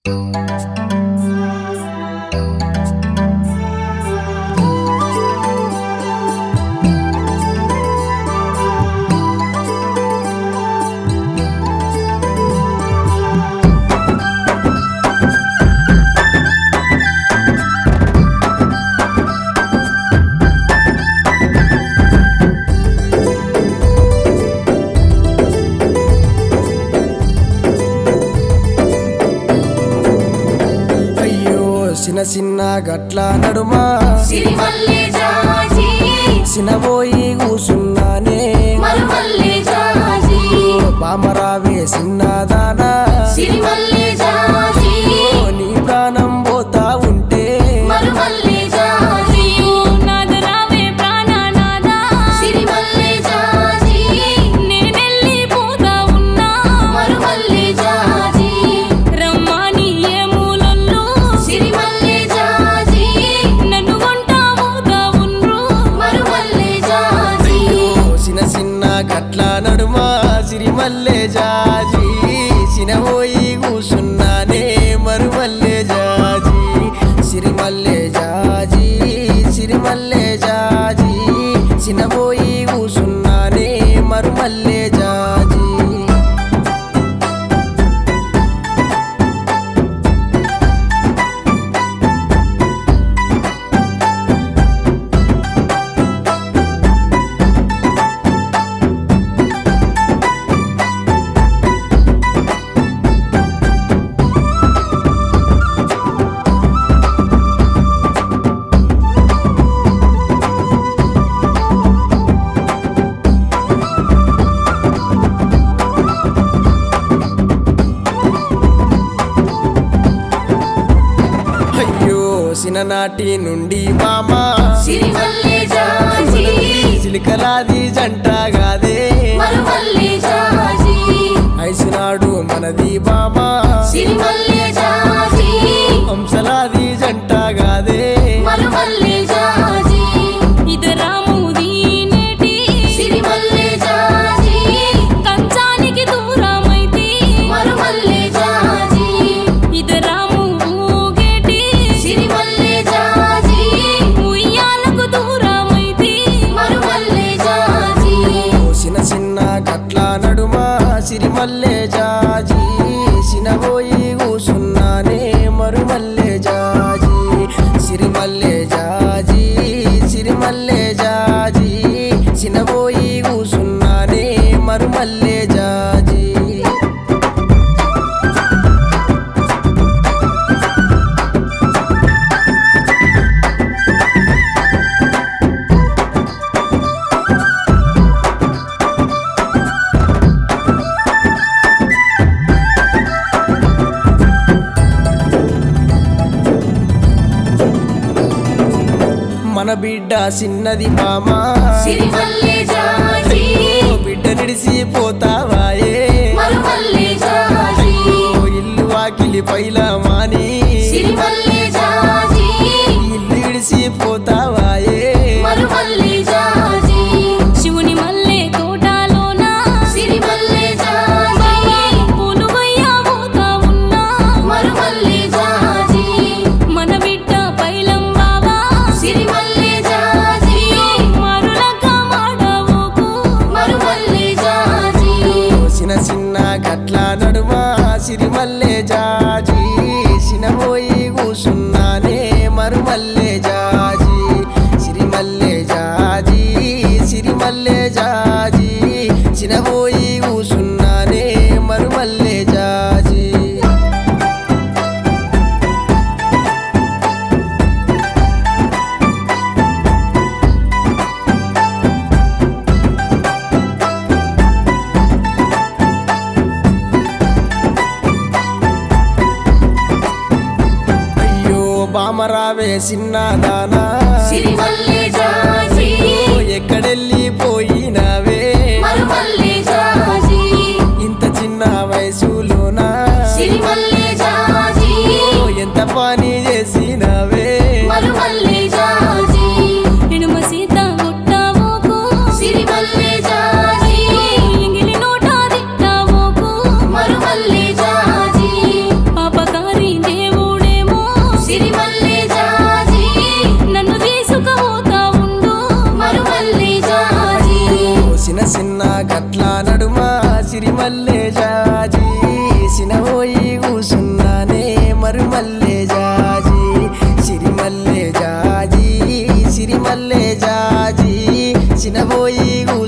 చిన్న చిన్న గట్ల నడుమా సిరిమల్లె జాజి సినబోయి కూసున్నానే మరుమల్లె జాజి బామరావే సిన్నదానా సిరిమల్లె జాజి ఓ నీ ప్రాణం పోతా ఉంటే మరుమల్లె జాజి నాదరావే ప్రాణనాదా సిరిమల్లె జాజి నేనెళ్ళి పోతా ఉన్నా మరుమల్లె జాజి రమ్మని ఏ మూలల్లో సిరిమల్లె జాజి నన్ను కొంటా పోతా ఉండ్రు మరుమల్లె జాజి ఓ చిన్న చిన్న గట్ల నడుమా సిరిమల్లె జాజి సినబోయి కూసున్నానే మరుమల్లె జాజి సిరిమల్లె జాజి సిరిమల్లె జాజి సినబోయి కూసున్నానే మరుమల్లె జాజి అయ్యో సిననాటి నుండి మామా సిరిమల్లె జాజి చిలికలాది జంట గాదే మరుమల్లె జాజి ఐసినాడు మనది బామా సిరిమల్లె జాజి హంసలాది జంట గాదే మరుమల్లె జాజి ఇదరాము దీనేటి సిరిమల్లె జాజి కంచానికి దూరమైతి మరుమల్లె జాజి ఇదరాము ఊగేటి సిరిమల్లె జాజి ఉయ్యాలకు దూరమైతి మరుమల్లె జాజి ఓ చిన్న చిన్న కట్ల నడుమా సిరిమల్లె జాజి సినబోయి కూసున్నానే మరుమల్లె జాజి సిరిమల్లె జాజి సిరిమల్లె జాజి సినబోయి కూసున్నానే మరుమల్లె జాజి మన బిడ్డ చిన్నది మామా సిరిమల్లె జాజి ఓ బిడ్డ నిడిసి పోతావాయే మరుమల్లె జాజి ఓ ఇల్లు వాకిలి పైలా మాని సిరిమల్లె జాజి ఇల్లు ఇడిసి పోతావాయే మరుమల్లె జాజి శివుని మల్లె తోటలోన సిరిమల్లె జాజి పూలు కొయ్యా పోతా ఉన్నా మరుమల్లె జాజి మన బిడ్డ పైలం బాబా సిరిమల్లె జాజి మరులక మాడవోకు మరుమల్లె జాజి ఓ చిన్న చిన్న గట్ల నడుమా సిరిమల్లె జాజి సినబోయి కూసున్నానే మరుమల్లె జాజి సిరిమల్లె జాజి సిరిమల్లె జాజి సినబోయి కూసున్నానే మరుమల్లె జాజి అయ్యో బామరావే చిన్నదానా సిరిమల్లె జాజి ఓ ఎక్కడెళ్ళి పోయినావే మరుమల్లె జాజి ఇంత చిన్న వయసులోనా సిరిమల్లె జాజి ఓ ఎంత పని చేసినావే మరుమల్లె జాజి ఎడుమ సీత గుట్టవోకు సిరిమల్లె జాజి ఎంగిలి నోట తిట్టవోకు మరుమల్లె జాజి పాపకారి జాజి సినబోయి కూసున్నానే మరుమల్లె జాజి సిరిమల్లె జాజి సిరిమల్లె జాజి సినబోయి